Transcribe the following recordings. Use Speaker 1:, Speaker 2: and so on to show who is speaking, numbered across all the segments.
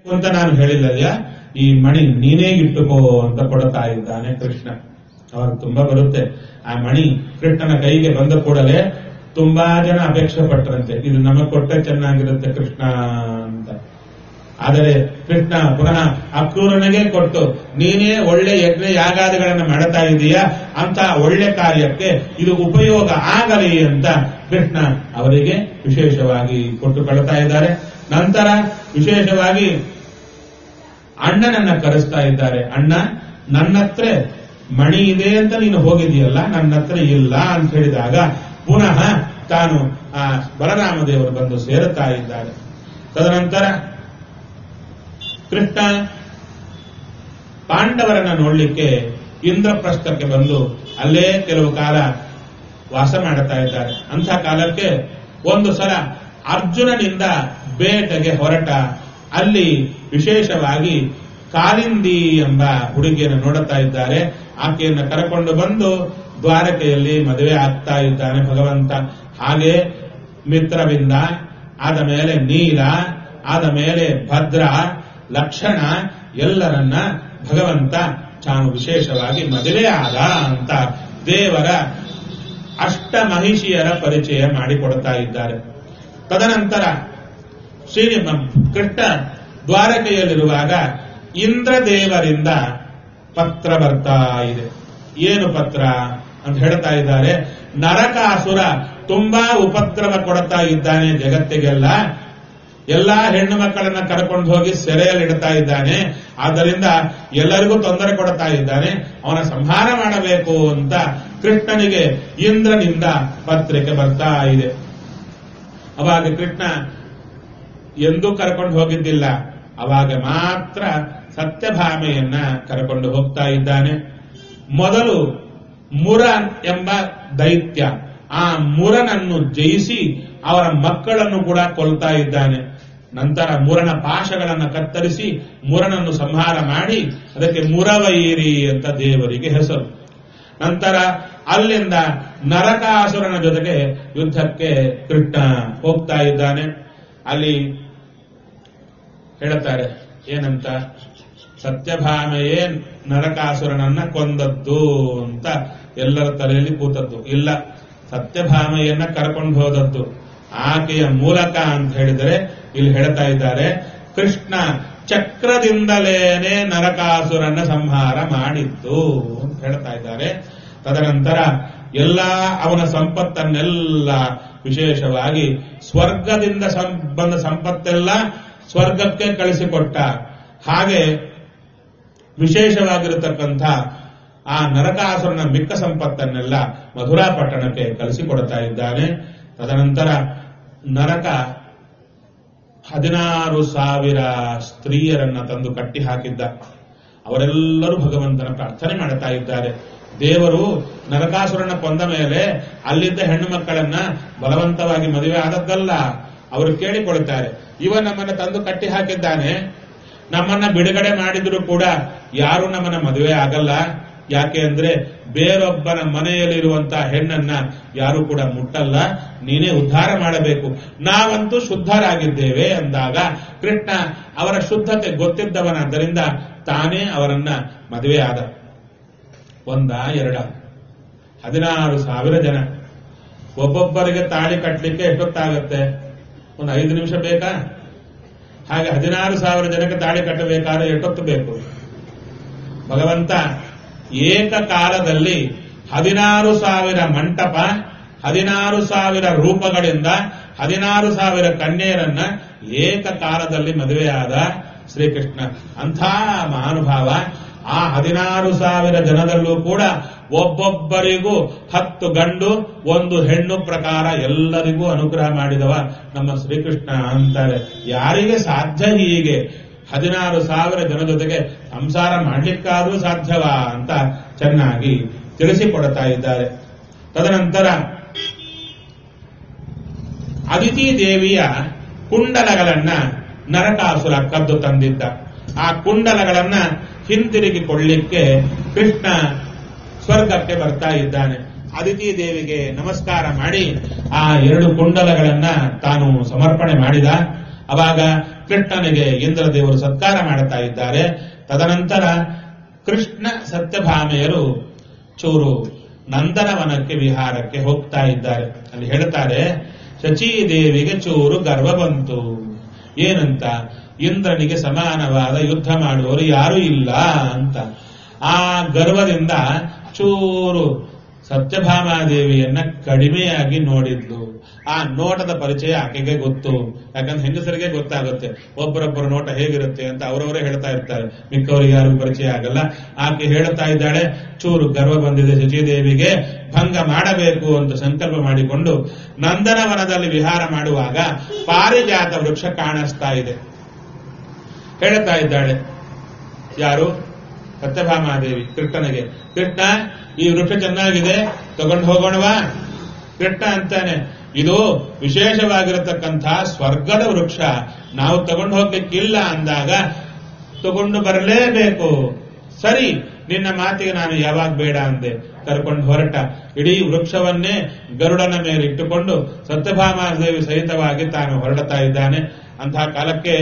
Speaker 1: ಅಂತ ನಾನು ಹೇಳಿಲ್ಲಯ್ಯ ಈ ಮಣಿ ನೀನೇ ಇಟ್ಟುಕೋ ಅಂತ ಕೊಡ್ತಾ ಇದ್ದಾನೆ ಕೃಷ್ಣ ಅವಾಗ ತುಂಬಾ ಬರುತ್ತೆ ಆ ಮಣಿ ಕೃಷ್ಣನ ಕೈಗೆ ಬಂದ ಕೂಡಲೇ ತುಂಬಾ ಜನ ಅಪೇಕ್ಷೆ ಪಟ್ಟರಂತೆ ಇದು ನಮಗೆ ಕೊಟ್ಟರೆ ಚೆನ್ನಾಗಿರುತ್ತೆ ಕೃಷ್ಣ ಅಂತ ಆದರೆ ಕೃಷ್ಣ ಪುನಃ ಅಕ್ರೂರನಿಗೆ ಕೊಟ್ಟು ನೀನೇ ಒಳ್ಳೆ ಯಜ್ಞ ಯಾಗಾದಿಗಳನ್ನು ಮಾಡ್ತಾ ಇದೀಯಾ ಅಂತ ಒಳ್ಳೆ ಕಾರ್ಯಕ್ಕೆ ಇದು ಉಪಯೋಗ ಆಗಲಿ ಅಂತ ಕೃಷ್ಣ ಅವರಿಗೆ ವಿಶೇಷವಾಗಿ ಕೊಟ್ಟು ಕಳ್ತಾ ಇದ್ದಾರೆ ನಂತರ ವಿಶೇಷವಾಗಿ ಅಣ್ಣನನ್ನ ಕರೆಸ್ತಾ ಇದ್ದಾರೆ ಅಣ್ಣ ನನ್ನ ಹತ್ರ ಮಣಿ ಇದೆ ಅಂತ ನೀನು ಹೋಗಿದೆಯಲ್ಲ ನನ್ನ ಹತ್ರ ಇಲ್ಲ ಅಂತ ಹೇಳಿದಾಗ ಪುನಃ ತಾನು ಆ ಬಲರಾಮದೇವರು ಬಂದು ಸೇರುತ್ತಾ ಇದ್ದಾರೆ ತದನಂತರ ಕೃಷ್ಣ ಪಾಂಡವರನ್ನ ನೋಡ್ಲಿಕ್ಕೆ ಇಂದ್ರಪ್ರಸ್ಥಕ್ಕೆ ಬಂದು ಅಲ್ಲೇ ಕೆಲವು ಕಾಲ ವಾಸ ಮಾಡುತ್ತಾ ಇದ್ದಾರೆ ಅಂಥ ಕಾಲಕ್ಕೆ ಒಂದು ಸಲ ಅರ್ಜುನನಿಂದ ಬೇಟೆಗೆ ಹೊರಟ ಅಲ್ಲಿ ವಿಶೇಷವಾಗಿ ಕಾಲಿಂದಿ ಎಂಬ ಹುಡುಗಿಯನ್ನು ನೋಡುತ್ತಾ ಇದ್ದಾರೆ ಆಕೆಯನ್ನು ಕರೆಕೊಂಡು ಬಂದು ದ್ವಾರಕೆಯಲ್ಲಿ ಮದುವೆ ಆಗ್ತಾ ಇದ್ದಾನೆ ಭಗವಂತ ಹಾಗೆ ಮಿತ್ರವಿಂದ ಆದ ಮೇಲೆ ನೀಲ ಆದ ಮೇಲೆ ಭದ್ರ ಲಕ್ಷಣ ಎಲ್ಲರನ್ನ ಭಗವಂತ ತಾನು ವಿಶೇಷವಾಗಿ ಮದುವೆ ಆದ ಅಂತ ದೇವರ ಅಷ್ಟ ಮಹಿಷಿಯರ ಪರಿಚಯ ಮಾಡಿಕೊಡ್ತಾ ಇದ್ದಾರೆ ತದನಂತರ ಶ್ರೀ ಕೃಷ್ಣ ದ್ವಾರಕೆಯಲ್ಲಿರುವಾಗ ಇಂದ್ರದೇವರಿಂದ ಪತ್ರ ಬರ್ತಾ ಇದೆ ಏನು ಪತ್ರ ಅಂತ ಹೇಳ್ತಾ ಇದ್ದಾರೆ ನರಕಾಸುರ ತುಂಬಾ ಉಪದ್ರವ ಕೊಡ್ತಾ ಇದ್ದಾನೆ ಜಗತ್ತಿಗೆಲ್ಲ ಎಲ್ಲಾ ಹೆಣ್ಣು ಮಕ್ಕಳನ್ನ ಕರ್ಕೊಂಡು ಹೋಗಿ ಸೆರೆಯಲ್ಲಿಡ್ತಾ ಇದ್ದಾನೆ ಆದ್ದರಿಂದ ಎಲ್ಲರಿಗೂ ತೊಂದರೆ ಕೊಡ್ತಾ ಇದ್ದಾನೆ ಅವನ ಸಂಹಾರ ಮಾಡಬೇಕು ಅಂತ ಕೃಷ್ಣನಿಗೆ ಇಂದ್ರನಿಂದ ಪತ್ರಿಕೆ ಬರ್ತಾ ಇದೆ ಅವಾಗ ಕೃಷ್ಣ ಎಂದೂ ಕರ್ಕೊಂಡು ಹೋಗಿದ್ದಿಲ್ಲ ಅವಾಗ ಮಾತ್ರ ಸತ್ಯಭಾಮೆಯನ್ನ ಕರ್ಕೊಂಡು ಹೋಗ್ತಾ ಇದ್ದಾನೆ ಮೊದಲು ಮುರ ಎಂಬ ದೈತ್ಯ ಆ ಮುರನನ್ನು ಜಯಿಸಿ ಅವರ ಮಕ್ಕಳನ್ನು ಕೂಡ ಕೊಲ್ತಾ ಇದ್ದಾನೆ ನಂತರ ಮುರನ ಪಾಶಗಳನ್ನು ಕತ್ತರಿಸಿ ಮುರನನ್ನು ಸಂಹಾರ ಮಾಡಿ ಅದಕ್ಕೆ ಮುರವೈರಿ ಅಂತ ದೇವರಿಗೆ ಹೆಸರು ನಂತರ ಅಲ್ಲಿಂದ ನರಕಾಸುರನ ಜೊತೆಗೆ ಯುದ್ಧಕ್ಕೆ ಕೃಷ್ಣ ಹೋಗ್ತಾ ಇದ್ದಾನೆ ಅಲ್ಲಿ ಹೇಳುತ್ತಾರೆ ಏನಂತ ಸತ್ಯಭಾಮೆಯೇ ನರಕಾಸುರನನ್ನ ಕೊಂದದ್ದು ಅಂತ ಎಲ್ಲರ ತಲೆಯಲ್ಲಿ ಕೂತದ್ದು ಇಲ್ಲ ಸತ್ಯಭಾಮೆಯನ್ನ ಕರ್ಕೊಂಡು ಹೋದದ್ದು ಆಕೆಯ ಮೂಲಕ ಅಂತ ಹೇಳಿದರೆ ಇಲ್ಲಿ ಹೇಳ್ತಾ ಇದ್ದಾರೆ ಕೃಷ್ಣ ಚಕ್ರದಿಂದಲೇನೆ ನರಕಾಸುರನ ಸಂಹಾರ ಮಾಡಿದ್ದು ಅಂತ ಹೇಳ್ತಾ ಇದ್ದಾರೆ ತದನಂತರ ಎಲ್ಲ ಅವನ ಸಂಪತ್ತನ್ನೆಲ್ಲ ವಿಶೇಷವಾಗಿ ಸ್ವರ್ಗದಿಂದ ಸಂ- ಬಂದ ಸಂಪತ್ತೆಲ್ಲ ಸ್ವರ್ಗಕ್ಕೆ ಕಳಿಸಿಕೊಟ್ಟ ಹಾಗೆ ವಿಶೇಷವಾಗಿರತಕ್ಕಂಥ ಆ ನರಕಾಸುರನ ಮಿಕ್ಕ ಸಂಪತ್ತನ್ನೆಲ್ಲ ಮಧುರಾ ಪಟ್ಟಣಕ್ಕೆ ಕಳಿಸಿಕೊಡ್ತಾ ಇದ್ದಾನೆ ತದನಂತರ ನರಕ ಹದಿನಾರು ಸಾವಿರ ಸ್ತ್ರೀಯರನ್ನ ತಂದು ಕಟ್ಟಿ ಹಾಕಿದ್ದ ಅವರೆಲ್ಲರೂ ಭಗವಂತನ ಪ್ರಾರ್ಥನೆ ಮಾಡ್ತಾ ಇದ್ದಾರೆ ದೇವರು ನರಕಾಸುರನ ಕೊಂದ ಮೇಲೆ ಅಲ್ಲಿದ್ದ ಹೆಣ್ಣು ಮಕ್ಕಳನ್ನ ಬಲವಂತವಾಗಿ ಮದುವೆ ಆದದ್ದಲ್ಲ ಅವರು ಕೇಳಿಕೊಳ್ತಾರೆ ಇವ ನಮ್ಮನ್ನ ತಂದು ಕಟ್ಟಿ ಹಾಕಿದ್ದಾನೆ ನಮ್ಮನ್ನ ಬಿಡುಗಡೆ ಮಾಡಿದ್ರು ಕೂಡ ಯಾರು ನಮ್ಮನ್ನ ಮದುವೆ ಆಗಲ್ಲ ಯಾಕೆ ಅಂದ್ರೆ ಬೇರೊಬ್ಬನ ಮನೆಯಲ್ಲಿರುವಂತಹ ಹೆಣ್ಣನ್ನ ಯಾರು ಕೂಡ ಮುಟ್ಟಲ್ಲ ನೀನೇ ಉದ್ಧಾರ ಮಾಡಬೇಕು ನಾವಂತೂ ಶುದ್ಧರಾಗಿದ್ದೇವೆ ಅಂದಾಗ ಕೃಷ್ಣ ಅವರ ಶುದ್ಧತೆ ಗೊತ್ತಿದ್ದವನಾದ್ದರಿಂದ ತಾನೇ ಅವರನ್ನ ಮದುವೆ ಆದ ಒಂದ ಎರಡ ಹದಿನಾರು ಸಾವಿರ ಜನ ಒಬ್ಬೊಬ್ಬರಿಗೆ ತಾಳಿ ಕಟ್ಟಲಿಕ್ಕೆ ಎಷ್ಟೊತ್ತಾಗತ್ತೆ ಒಂದು ಐದು ನಿಮಿಷ ಬೇಕಾ ಹಾಗೆ ಹದಿನಾರು ಸಾವಿರ ಜನಕ್ಕೆ ತಾಳಿ ಕಟ್ಟಬೇಕಾದ್ರೆ ಎಷ್ಟೊತ್ತು ಬೇಕು ಭಗವಂತ ಏಕಕಾಲದಲ್ಲಿ ಹದಿನಾರು ಸಾವಿರ ಮಂಟಪ ಹದಿನಾರು ಸಾವಿರ ರೂಪಗಳಿಂದ ಹದಿನಾರು ಸಾವಿರ ಕನ್ಯೆಯರನ್ನ ಏಕಕಾಲದಲ್ಲಿ ಮದುವೆಯಾದ ಶ್ರೀಕೃಷ್ಣ ಅಂಥ ಮಹಾನುಭಾವ ಆ ಹದಿನಾರು ಸಾವಿರ ಜನದಲ್ಲೂ ಕೂಡ ಒಬ್ಬೊಬ್ಬರಿಗೂ ಹತ್ತು ಗಂಡು ಒಂದು ಹೆಣ್ಣು ಪ್ರಕಾರ ಎಲ್ಲರಿಗೂ ಅನುಗ್ರಹ ಮಾಡಿದವ ನಮ್ಮ ಶ್ರೀಕೃಷ್ಣ ಅಂತಾರೆ ಯಾರಿಗೆ ಸಾಧ್ಯ ಹೀಗೆ ಹದಿನಾರು ಸಾವಿರ ಜನ ಜೊತೆಗೆ ಸಂಸಾರ ಮಾಡ್ಲಿಕ್ಕಾದ್ರೂ ಸಾಧ್ಯವಾ ಅಂತ ಚೆನ್ನಾಗಿ ತಿಳಿಸಿಕೊಡ್ತಾ ಇದ್ದಾರೆ ತದನಂತರ ಅದಿತಿ ದೇವಿಯ ಕುಂಡಲಗಳನ್ನ ನರಕಾಸುರ ಕದ್ದು ತಂದಿದ್ದ ಆ ಕುಂಡಲಗಳನ್ನ ಹಿಂತಿರುಗಿ ಕೊಳ್ಳಿಕ್ಕೆ ಕೃಷ್ಣ ಸ್ವರ್ಗಕ್ಕೆ ಬರ್ತಾ ಇದ್ದಾನೆ ಅದಿತಿ ದೇವಿಗೆ ನಮಸ್ಕಾರ ಮಾಡಿ ಆ ಎರಡು ಕುಂಡಲಗಳನ್ನ ತಾನು ಸಮರ್ಪಣೆ ಮಾಡಿದ ಅವಾಗ ಕೃಷ್ಣನಿಗೆ ಇಂದ್ರದೇವರು ಸತ್ಕಾರ ಮಾಡುತ್ತಾ ಇದ್ದಾರೆ ತದನಂತರ ಕೃಷ್ಣ ಸತ್ಯಭಾಮೆಯರು ಚೂರು ನಂದನವನಕ್ಕೆ ವಿಹಾರಕ್ಕೆ ಹೋಗ್ತಾ ಇದ್ದಾರೆ ಅಲ್ಲಿ ಹೇಳ್ತಾರೆ ಶಚೀದೇವಿಗೆ ಚೂರು ಗರ್ವ ಬಂತು ಏನಂತ ಇಂದ್ರನಿಗೆ ಸಮಾನವಾದ ಯುದ್ಧ ಮಾಡುವವರು ಯಾರೂ ಇಲ್ಲ ಅಂತ ಆ ಗರ್ವದಿಂದ ಚೂರು ಸತ್ಯಭಾಮಾದೇವಿಯನ್ನ ಕಡಿಮೆಯಾಗಿ ನೋಡಿದ್ಲು ಆ ನೋಟದ ಪರಿಚಯ ಆಕೆಗೆ ಗೊತ್ತು ಯಾಕಂದ್ರೆ ಹೆಂಗಸರಿಗೆ ಗೊತ್ತಾಗುತ್ತೆ ಒಬ್ಬರೊಬ್ಬರ ನೋಟ ಹೇಗಿರುತ್ತೆ ಅಂತ ಅವರವರೇ ಹೇಳ್ತಾ ಇರ್ತಾರೆ ಮಿಕ್ಕವರಿಗೆ ಯಾರಿಗೂ ಪರಿಚಯ ಆಗಲ್ಲ ಆಕೆ ಹೇಳ್ತಾ ಇದ್ದಾಳೆ ಚೂರು ಗರ್ವ ಬಂದಿದೆ ಶಚಿದೇವಿಗೆ ಭಂಗ ಮಾಡಬೇಕು ಅಂತ ಸಂಕಲ್ಪ ಮಾಡಿಕೊಂಡು ನಂದನವನದಲ್ಲಿ ವಿಹಾರ ಮಾಡುವಾಗ ಪಾರಿಜಾತ ವೃಕ್ಷ ಕಾಣಿಸ್ತಾ ಇದೆ ಹೇಳ್ತಾ ಇದ್ದಾಳೆ ಯಾರು ಸತ್ಯಭಾಮಾದೇವಿ ಕೃಷ್ಣನಿಗೆ ಕೃಷ್ಣ ಈ ವೃಕ್ಷ ಚೆನ್ನಾಗಿದೆ ತಗೊಂಡು ಹೋಗೋಣವಾ ಕೃಷ್ಣ ಅಂತಾನೆ ಇದು ವಿಶೇಷವಾಗಿರತಕ್ಕಂಥ ಸ್ವರ್ಗದ ವೃಕ್ಷ ನಾವು ತಗೊಂಡು ಹೋಗ್ಲಿಕ್ಕಿಲ್ಲ ಅಂದಾಗ ತಗೊಂಡು ಬರಲೇಬೇಕು ಸರಿ ನಿನ್ನ ಮಾತಿಗೆ ನಾನು ಯಾವಾಗ ಬೇಡ ಅಂದೆ ಕರ್ಕೊಂಡು ಹೊರಟ ಇಡೀ ವೃಕ್ಷವನ್ನೇ ಗರುಡನ ಮೇಲೆ ಇಟ್ಟುಕೊಂಡು ಸತ್ಯಭಾಮಾದೇವಿ ಸಹಿತವಾಗಿ ತಾನು ಹೊರಡ್ತಾ ಇದ್ದಾನೆ ಅಂತಹ ಕಾಲಕ್ಕೆ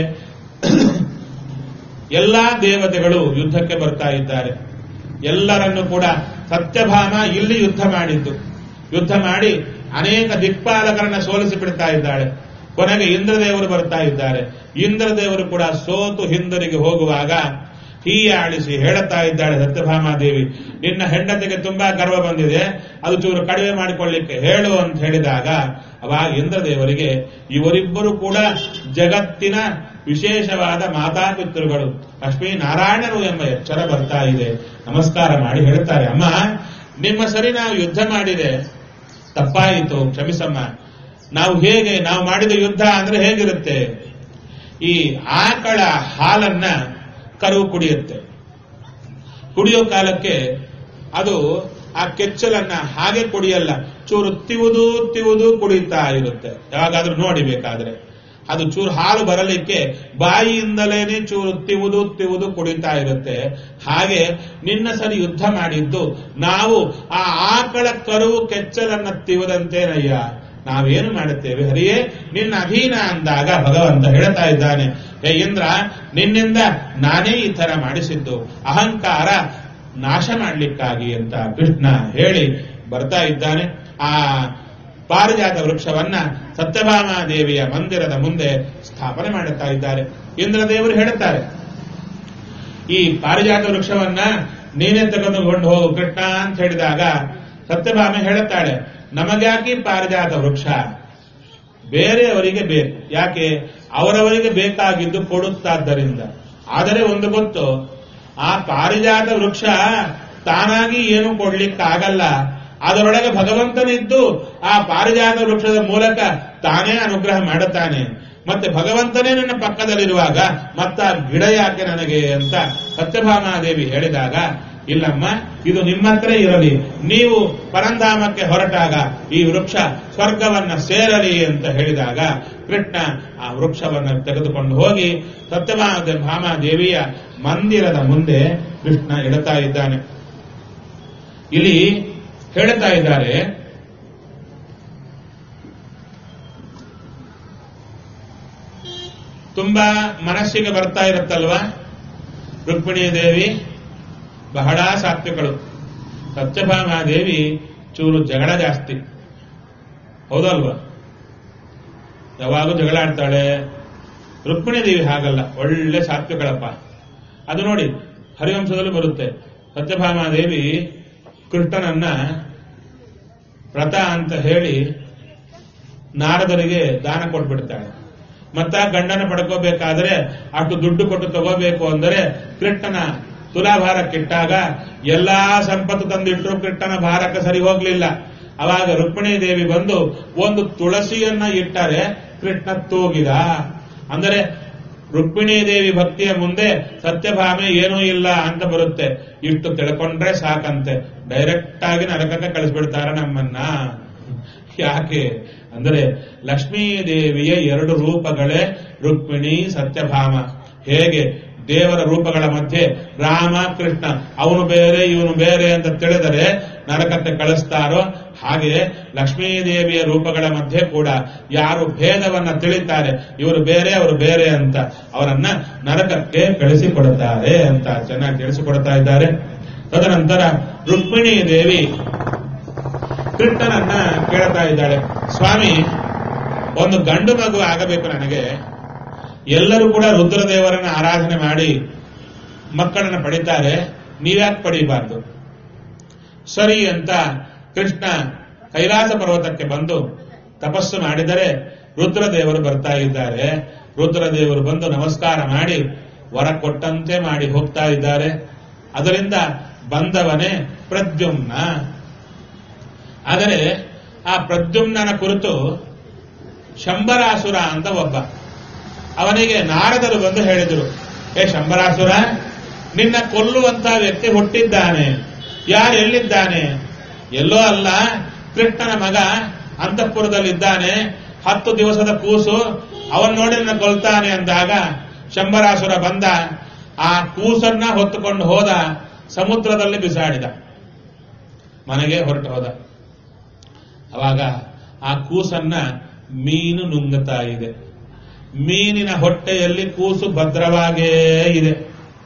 Speaker 1: ಎಲ್ಲಾ ದೇವತೆಗಳು ಯುದ್ಧಕ್ಕೆ ಬರ್ತಾ ಇದ್ದಾರೆ ಎಲ್ಲರನ್ನು ಕೂಡ ಸತ್ಯಭಾಮ ಇಲ್ಲಿ ಯುದ್ಧ ಮಾಡಿದ್ದು ಯುದ್ಧ ಮಾಡಿ ಅನೇಕ ದಿಕ್ಪಾಲಕರನ್ನ ಸೋಲಿಸಿ ಬಿಡ್ತಾ ಇದ್ದಾಳೆ ಕೊನೆಗೆ ಇಂದ್ರದೇವರು ಬರ್ತಾ ಇದ್ದಾರೆ ಇಂದ್ರದೇವರು ಕೂಡ ಸೋತು ಹಿಂದರಿಗೆ ಹೋಗುವಾಗ ಹೀಯಾಳಿಸಿ ಹೇಳುತ್ತಾ ಇದ್ದಾಳೆ ಸತ್ಯಭಾಮಾದೇವಿ ನಿನ್ನ ಹೆಂಡತಿಗೆ ತುಂಬಾ ಗರ್ವ ಬಂದಿದೆ ಅದು ಚೂರು ಕಡಿಮೆ ಮಾಡಿಕೊಳ್ಳಿಕ್ಕೆ ಹೇಳು ಅಂತ ಹೇಳಿದಾಗ ಅವಾಗ ಇಂದ್ರದೇವರಿಗೆ ಇವರಿಬ್ಬರು ಕೂಡ ಜಗತ್ತಿನ ವಿಶೇಷವಾದ ಮಾತಾಪಿತೃಗಳು ಲಕ್ಷ್ಮೀ ನಾರಾಯಣರು ಎಂಬ ಎಚ್ಚರ ಬರ್ತಾ ಇದೆ ನಮಸ್ಕಾರ ಮಾಡಿ ಹೇಳ್ತಾರೆ ಅಮ್ಮ ನಿಮ್ಮ ಸರಿ ನಾವು ಯುದ್ಧ ಮಾಡಿದೆ ತಪ್ಪಾಯಿತು ಕ್ಷಮಿಸಮ್ಮ ನಾವು ಹೇಗೆ ನಾವು ಮಾಡಿದ ಯುದ್ಧ ಅಂದ್ರೆ ಹೇಗಿರುತ್ತೆ ಈ ಆಕಳ ಹಾಲನ್ನ ಕರು ಕುಡಿಯುತ್ತೆ ಕುಡಿಯೋ ಕಾಲಕ್ಕೆ ಅದು ಆ ಕೆಚ್ಚಲನ್ನ ಹಾಗೆ ಕುಡಿಯಲ್ಲ ಚೂರು ತಿವುದು ತಿವುದು ಕುಡಿತಾ ಇರುತ್ತೆ ಯಾವಾಗಾದ್ರೂ ನೋಡಿಬೇಕಾದ್ರೆ ಅದು ಚೂರು ಹಾಲು ಬರಲಿಕ್ಕೆ ಬಾಯಿಯಿಂದಲೇನೆ ಚೂರು ತಿವುದು ತಿವುದು ಕುಡಿತಾ ಇರುತ್ತೆ ಹಾಗೆ ನಿನ್ನ ಸರಿ ಯುದ್ಧ ಮಾಡಿದ್ದು ನಾವು ಆ ಆಕಳ ಕರುವು ಕೆಚ್ಚಲನ್ನ ತಿವದಂತೇನಯ್ಯ ನಾವೇನು ಮಾಡುತ್ತೇವೆ ಹರಿಯೇ ನಿನ್ನ ಅಧೀನ ಅಂದಾಗ ಭಗವಂತ ಹೇಳ್ತಾ ಇದ್ದಾನೆ ಹೇ ಇಂದ್ರ ನಿನ್ನಿಂದ ನಾನೇ ಈ ತರ ಮಾಡಿಸಿದ್ದು ಅಹಂಕಾರ ನಾಶ ಮಾಡಲಿಕ್ಕಾಗಿ ಅಂತ ಕೃಷ್ಣ ಹೇಳಿ ಬರ್ತಾ ಇದ್ದಾನೆ ಆ ಪಾರಿಜಾತ ವೃಕ್ಷವನ್ನ ಸತ್ಯಭಾಮ ದೇವಿಯ ಮಂದಿರದ ಮುಂದೆ ಸ್ಥಾಪನೆ ಮಾಡುತ್ತಾ ಇದ್ದಾರೆ ಇಂದ್ರದೇವರು ಹೇಳುತ್ತಾರೆ ಈ ಪಾರಿಜಾತ ವೃಕ್ಷವನ್ನ ನೀನೇ ತೆಗೆದುಕೊಂಡು ಹೋಗು ಕೃಷ್ಣ ಅಂತ ಹೇಳಿದಾಗ ಸತ್ಯಭಾಮ ಹೇಳುತ್ತಾಳೆ ನಮಗ್ಯಾಕೆ ಪಾರಿಜಾತ ವೃಕ್ಷ ಬೇರೆಯವರಿಗೆ ಬೇಕು ಯಾಕೆ ಅವರವರಿಗೆ ಬೇಕಾಗಿದ್ದು ಕೊಡುತ್ತಾದ್ದರಿಂದ ಆದರೆ ಒಂದು ಗೊತ್ತು ಆ ಪಾರಿಜಾತ ವೃಕ್ಷ ತಾನಾಗಿ ಏನು ಕೊಡ್ಲಿಕ್ಕಾಗಲ್ಲ ಅದರೊಳಗೆ ಭಗವಂತನಿದ್ದು ಆ ಪಾರಿಜಾತ ವೃಕ್ಷದ ಮೂಲಕ ತಾನೇ ಅನುಗ್ರಹ ಮಾಡುತ್ತಾನೆ ಮತ್ತೆ ಭಗವಂತನೇ ನನ್ನ ಪಕ್ಕದಲ್ಲಿರುವಾಗ ಮತ್ತ ಗಿಡ ಯಾಕೆ ನನಗೆ ಅಂತ ಸತ್ಯಭಾಮಾದೇವಿ ಹೇಳಿದಾಗ ಇಲ್ಲಮ್ಮ ಇದು ನಿಮ್ಮ ಹತ್ರ ಇರಲಿ ನೀವು ಪರಂಧಾಮಕ್ಕೆ ಹೊರಟಾಗ ಈ ವೃಕ್ಷ ಸ್ವರ್ಗವನ್ನ ಸೇರಲಿ ಅಂತ ಹೇಳಿದಾಗ ಕೃಷ್ಣ ಆ ವೃಕ್ಷವನ್ನ ತೆಗೆದುಕೊಂಡು ಹೋಗಿ ಸತ್ಯಭಾಮ ಭಾಮಾದೇವಿಯ ಮಂದಿರದ ಮುಂದೆ ಕೃಷ್ಣ ಇಡುತ್ತಾ ಇದ್ದಾನೆ ಇಲ್ಲಿ ಹೇಳ್ತಾ ಇದ್ದಾರೆ ತುಂಬಾ ಮನಸ್ಸಿಗೆ ಬರ್ತಾ ಇರುತ್ತಲ್ವಾ ರುಕ್ಮಿಣಿ ದೇವಿ ಬಹಳ ಸಾತ್ವಿಕಳು ಸತ್ಯಭಾಮಾದೇವಿ ಚೂರು ಜಗಳ ಜಾಸ್ತಿ ಹೌದಲ್ವಾ ಯಾವಾಗೂ ಜಗಳ ಆಡ್ತಾಳೆ ರುಕ್ಮಿಣಿ ದೇವಿ ಹಾಗಲ್ಲ ಒಳ್ಳೆ ಸಾತ್ವಿಕಳಪ್ಪ ಅದು ನೋಡಿ ಹರಿವಂಶದಲ್ಲೂ ಬರುತ್ತೆ ಸತ್ಯಭಾಮಾದೇವಿ ಕೃಷ್ಣನನ್ನ ವ್ರತ ಅಂತ ಹೇಳಿ ನಾರದರಿಗೆ ದಾನ ಕೊಟ್ಬಿಡ್ತಾಳೆ ಮತ್ತ ಗಂಡನ ಪಡ್ಕೋಬೇಕಾದ್ರೆ ಅಷ್ಟು ದುಡ್ಡು ಕೊಟ್ಟು ತಗೋಬೇಕು ಅಂದರೆ ಕೃಷ್ಣನ ತುಲಾಭಾರಕ್ಕಿಟ್ಟಾಗ ಎಲ್ಲಾ ಸಂಪತ್ತು ತಂದಿಟ್ರು ಕೃಷ್ಣನ ಭಾರಕ್ಕೆ ಸರಿ ಹೋಗ್ಲಿಲ್ಲ ಅವಾಗ ರುಕ್ಮಿಣಿ ದೇವಿ ಬಂದು ಒಂದು ತುಳಸಿಯನ್ನ ಇಟ್ಟರೆ ಕೃಷ್ಣ ತೂಗಿದ ಅಂದರೆ ರುಕ್ಮಿಣಿ ದೇವಿ ಭಕ್ತಿಯ ಮುಂದೆ ಸತ್ಯಭಾಮೆ ಏನೂ ಇಲ್ಲ ಅಂತ ಬರುತ್ತೆ ಇಷ್ಟು ತಿಳ್ಕೊಂಡ್ರೆ ಸಾಕಂತೆ ಡೈರೆಕ್ಟ್ ಆಗಿ ನರಕಕ್ಕೆ ಕಳಿಸ್ಬಿಡ್ತಾರ ನಮ್ಮನ್ನ ಯಾಕೆ ಅಂದರೆ ಲಕ್ಷ್ಮೀ ದೇವಿಯ ಎರಡು ರೂಪಗಳೇ ರುಕ್ಮಿಣಿ ಸತ್ಯಭಾಮ ಹೇಗೆ ದೇವರ ರೂಪಗಳ ಮಧ್ಯೆ ರಾಮ ಕೃಷ್ಣ ಅವನು ಬೇರೆ ಇವನು ಬೇರೆ ಅಂತ ತಿಳಿದರೆ ನರಕಕ್ಕೆ ಕಳಿಸ್ತಾರೋ ಹಾಗೆ ಲಕ್ಷ್ಮೀದೇವಿಯ ರೂಪಗಳ ಮಧ್ಯೆ ಕೂಡ ಯಾರು ಭೇದವನ್ನ ತಿಳಿತಾರೆ ಇವರು ಬೇರೆ ಅವರು ಬೇರೆ ಅಂತ ಅವರನ್ನ ನರಕಕ್ಕೆ ಕಳಿಸಿಕೊಡುತ್ತಾರೆ ಅಂತ ಚೆನ್ನಾಗಿ ತಿಳಿಸಿಕೊಡ್ತಾ ಇದ್ದಾರೆ ತದನಂತರ ರುಕ್ಮಿಣಿ ದೇವಿ ಕೃಷ್ಣನನ್ನ ಕೇಳ್ತಾ ಇದ್ದಾಳೆ ಸ್ವಾಮಿ ಒಂದು ಗಂಡು ಮಗು ಆಗಬೇಕು ನನಗೆ ಎಲ್ಲರೂ ಕೂಡ ರುದ್ರದೇವರನ್ನ ಆರಾಧನೆ ಮಾಡಿ ಮಕ್ಕಳನ್ನ ಪಡಿತಾರೆ ನೀವ್ಯಾಕೆ ಪಡಿಬಾರ್ದು ಸರಿ ಅಂತ ಕೃಷ್ಣ ಕೈಲಾಸ ಪರ್ವತಕ್ಕೆ ಬಂದು ತಪಸ್ಸು ಮಾಡಿದರೆ ರುದ್ರದೇವರು ಬರ್ತಾ ಇದ್ದಾರೆ ರುದ್ರದೇವರು ಬಂದು ನಮಸ್ಕಾರ ಮಾಡಿ ವರ ಕೊಟ್ಟಂತೆ ಮಾಡಿ ಹೋಗ್ತಾ ಇದ್ದಾರೆ ಅದರಿಂದ ಬಂದವನೇ ಪ್ರದ್ಯುಮ್ನ ಆದರೆ ಆ ಪ್ರದ್ಯುಮ್ನನ ಕುರಿತು ಶಂಬರಾಸುರ ಅಂತ ಒಬ್ಬ ಅವನಿಗೆ ನಾರದರು ಬಂದು ಹೇಳಿದರು ಏ ಶಂಬರಾಸುರ ನಿನ್ನ ಕೊಲ್ಲುವಂತ ವ್ಯಕ್ತಿ ಹುಟ್ಟಿದ್ದಾನೆ ಯಾರು ಎಲ್ಲಿದ್ದಾನೆ ಎಲ್ಲೋ ಅಲ್ಲ ಕೃಷ್ಣನ ಮಗ ಅಂತಃಪುರದಲ್ಲಿದ್ದಾನೆ ಹತ್ತು ದಿವಸದ ಕೂಸು ಅವನ್ ನೋಡಿ ನನ್ನ ಕೊಲ್ತಾನೆ ಅಂದಾಗ ಶಂಬರಾಸುರ ಬಂದ ಆ ಕೂಸನ್ನ ಹೊತ್ತುಕೊಂಡು ಹೋದ ಸಮುದ್ರದಲ್ಲಿ ಬಿಸಾಡಿದ ಮನೆಗೆ ಹೊರಟು ಹೋದ ಅವಾಗ ಆ ಕೂಸನ್ನ ಮೀನು ನುಂಗುತ್ತಾ ಇದೆ ಮೀನಿನ ಹೊಟ್ಟೆಯಲ್ಲಿ ಕೂಸು ಭದ್ರವಾಗೇ ಇದೆ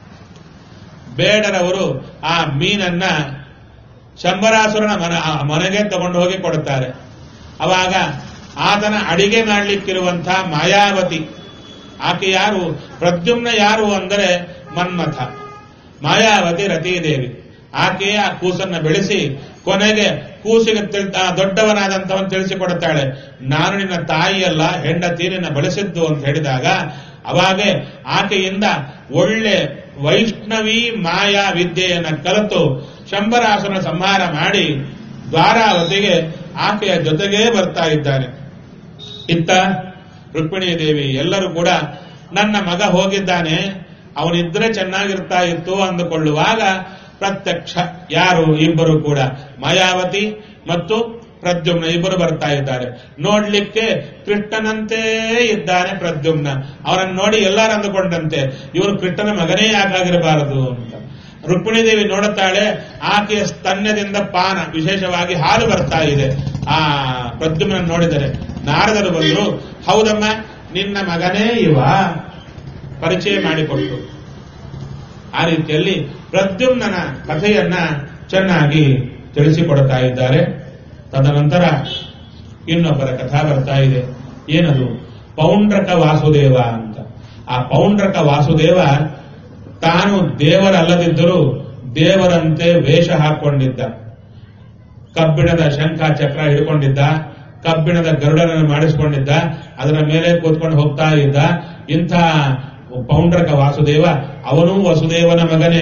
Speaker 1: ಬೇಡರವರು ಆ ಮೀನನ್ನ ಶಂಬರಾಸುರನ ಮನ ಆ ಮನೆಗೆ ತಗೊಂಡು ಹೋಗಿ ಕೊಡುತ್ತಾರೆ ಅವಾಗ ಆತನ ಅಡಿಗೆ ಮಾಡಲಿಕ್ಕಿರುವಂತಹ ಮಾಯಾವತಿ ಆಕೆ ಯಾರು ಪ್ರದ್ಯುಮ್ನ ಯಾರು ಅಂದರೆ ಮನ್ಮಥ ಮಾಯಾವತಿ ರತೀದೇವಿ ಆಕೆಯೇ ಆ ಕೂಸನ್ನ ಬೆಳೆಸಿ ಕೊನೆಗೆ ಕೂಸಿಗೆ ತಿಳ್- ಆ ದೊಡ್ಡವನಾದಂತವನ್ ತಿಳಿಸಿಕೊಡುತ್ತಾಳೆ ನಾನು ನಿನ್ನ ತಾಯಿಯಲ್ಲ ಹೆಂಡತಿ ನಿನ್ನ ಬೆಳೆಸಿದ್ದು ಅಂತ ಹೇಳಿದಾಗ ಅವಾಗೆ ಆಕೆಯಿಂದ ಒಳ್ಳೆ ವೈಷ್ಣವಿ ಮಾಯಾ ವಿದ್ಯೆಯನ್ನ ಕಲಿತು ಶಂಬರಾಸುರ ಸಂಹಾರ ಮಾಡಿ ದ್ವಾರಾವತಿಗೆ ಆಕೆಯ ಜೊತೆಗೇ ಬರ್ತಾ ಇದ್ದಾನೆ ಇತ್ತ ರುಕ್ಮಿಣಿ ದೇವಿ ಎಲ್ಲರೂ ಕೂಡ ನನ್ನ ಮಗ ಹೋಗಿದ್ದಾನೆ ಅವನಿದ್ರೆ ಚೆನ್ನಾಗಿರ್ತಾ ಇತ್ತು ಅಂದುಕೊಳ್ಳುವಾಗ ಪ್ರತ್ಯಕ್ಷ ಯಾರು ಇಬ್ಬರು ಕೂಡ ಮಾಯಾವತಿ ಮತ್ತು ಪ್ರದ್ಯುಮ್ನ ಇಬ್ಬರು ಬರ್ತಾ ಇದ್ದಾರೆ ನೋಡ್ಲಿಕ್ಕೆ ಕೃಷ್ಣನಂತೆ ಇದ್ದಾನೆ ಪ್ರದ್ಯುಮ್ನ ಅವರನ್ನು ನೋಡಿ ಎಲ್ಲರೂ ಅಂದುಕೊಂಡಂತೆ ಇವರು ಕೃಷ್ಣನ ಮಗನೇ ಯಾಕಾಗಿರಬಾರದು ಅಂತ ರುಕ್ಮಿಣಿ ದೇವಿ ನೋಡುತ್ತಾಳೆ ಆಕೆಯ ಸ್ತನ್ಯದಿಂದ ಪಾನ ವಿಶೇಷವಾಗಿ ಹಾಲು ಬರ್ತಾ ಇದೆ ಆ ಪ್ರದ್ಯುಮ್ನ ನೋಡಿದರೆ ನಾರದರು ಬಂದರು ಹೌದಮ್ಮ ನಿನ್ನ ಮಗನೇ ಇವ ಪರಿಚಯ ಮಾಡಿಕೊಟ್ಟು ಆ ರೀತಿಯಲ್ಲಿ ಪ್ರದ್ಯುಮ್ನನ ಕಥೆಯನ್ನ ಚೆನ್ನಾಗಿ ತಿಳಿಸಿಕೊಡ್ತಾ ಇದ್ದಾರೆ ತದನಂತರ ಇನ್ನೊಬ್ಬರ ಕಥಾ ಬರ್ತಾ ಇದೆ ಏನದು ಪೌಂಡ್ರಕ ವಾಸುದೇವ ಅಂತ ಆ ಪೌಂಡ್ರಕ ವಾಸುದೇವ ತಾನು ದೇವರಲ್ಲದಿದ್ದರೂ ದೇವರಂತೆ ವೇಷ ಹಾಕೊಂಡಿದ್ದ ಕಬ್ಬಿಣದ ಶಂಖ ಚಕ್ರ ಹಿಡ್ಕೊಂಡಿದ್ದ ಕಬ್ಬಿಣದ ಗರುಡನನ್ನು ಮಾಡಿಸಿಕೊಂಡಿದ್ದ ಅದರ ಮೇಲೆ ಕೂತ್ಕೊಂಡು ಹೋಗ್ತಾ ಇದ್ದ ಇಂಥ ಪೌಂಡ್ರಕ ವಾಸುದೇವ ಅವನೂ ವಸುದೇವನ ಮಗನೇ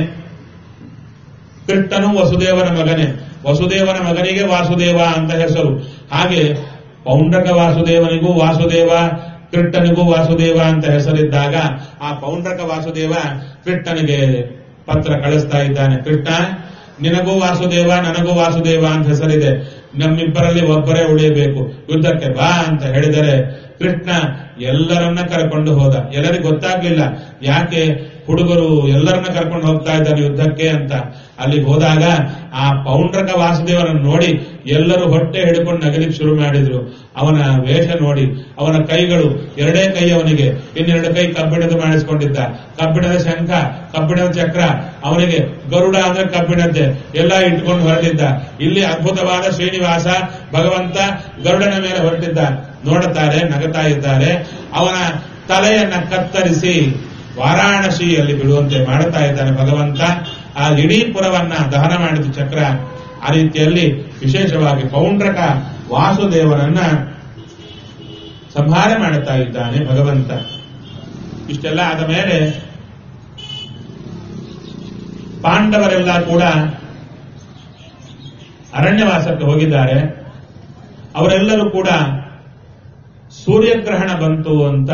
Speaker 1: ಕೃಷ್ಣನು ವಸುದೇವನ ಮಗನೇ ವಸುದೇವನ ಮಗನಿಗೆ ವಾಸುದೇವ ಅಂತ ಹೆಸರು ಹಾಗೆ ಪೌಂಡ್ರಕ ವಾಸುದೇವನಿಗೂ ವಾಸುದೇವ ಕೃಷ್ಣನಿಗೂ ವಾಸುದೇವ ಅಂತ ಹೆಸರಿದ್ದಾಗ ಆ ಪೌಂಡ್ರಕ ವಾಸುದೇವ ಕೃಷ್ಣನಿಗೆ ಪತ್ರ ಕಳಿಸ್ತಾ ಇದ್ದಾನೆ ಕೃಷ್ಣ ನಿನಗೂ ವಾಸುದೇವ ನನಗೂ ವಾಸುದೇವ ಅಂತ ಹೆಸರಿದೆ ನಮ್ಮಿಬ್ಬರಲ್ಲಿ ಒಬ್ಬರೇ ಉಳಿಯಬೇಕು ಯುದ್ಧಕ್ಕೆ ಬಾ ಅಂತ ಹೇಳಿದರೆ ಕೃಷ್ಣ ಎಲ್ಲರನ್ನ ಕರ್ಕೊಂಡು ಹೋದ ಎಲ್ಲರಿಗೂ ಗೊತ್ತಾಗ್ಲಿಲ್ಲ ಯಾಕೆ ಹುಡುಗರು ಎಲ್ಲರನ್ನ ಕರ್ಕೊಂಡು ಹೋಗ್ತಾ ಇದ್ದಾರೆ ಯುದ್ಧಕ್ಕೆ ಅಂತ ಅಲ್ಲಿಗೆ ಹೋದಾಗ ಆ ಪೌಂಡ್ರಕ ವಾಸುದೇವನನ್ನು ನೋಡಿ ಎಲ್ಲರೂ ಹೊಟ್ಟೆ ಹಿಡ್ಕೊಂಡು ನಗಲಿಕ್ಕೆ ಶುರು ಮಾಡಿದ್ರು ಅವನ ವೇಷ ನೋಡಿ ಅವನ ಕೈಗಳು ಎರಡೇ ಕೈ ಅವನಿಗೆ ಇನ್ನೆರಡು ಕೈ ಕಬ್ಬಿಣದ ಮಾಡಿಸಿಕೊಂಡಿದ್ದ ಕಬ್ಬಿಣದ ಶಂಖ ಕಬ್ಬಿಣದ ಚಕ್ರ ಅವನಿಗೆ ಗರುಡ ಅಂದ್ರೆ ಕಬ್ಬಿಣದ್ದೆ ಎಲ್ಲ ಇಟ್ಕೊಂಡು ಹೊರಟಿದ್ದ ಇಲ್ಲಿ ಅದ್ಭುತವಾದ ಶ್ರೀನಿವಾಸ ಭಗವಂತ ಗರುಡನ ಮೇಲೆ ಹೊರಟಿದ್ದ ನೋಡುತ್ತಾರೆ ನಗತಾ ಇದ್ದಾರೆ ಅವನ ತಲೆಯನ್ನ ಕತ್ತರಿಸಿ ವಾರಾಣಸಿಯಲ್ಲಿ ಬಿಡುವಂತೆ ಮಾಡುತ್ತಾ ಇದ್ದಾನೆ ಭಗವಂತ ಆ ಇಡೀ ಪುರವನ್ನ ದಹನ ಮಾಡಿದ ಚಕ್ರ ಆ ರೀತಿಯಲ್ಲಿ ವಿಶೇಷವಾಗಿ ಪೌಂಡ್ರಕ ವಾಸುದೇವನನ್ನ ಸಂಹಾರ ಮಾಡುತ್ತಾ ಇದ್ದಾನೆ ಭಗವಂತ ಇಷ್ಟೆಲ್ಲ ಆದ ಮೇಲೆ ಪಾಂಡವರೆಲ್ಲ ಕೂಡ ಅರಣ್ಯವಾಸಕ್ಕೆ ಹೋಗಿದ್ದಾರೆ ಅವರೆಲ್ಲರೂ ಕೂಡ ಸೂರ್ಯಗ್ರಹಣ ಬಂತು ಅಂತ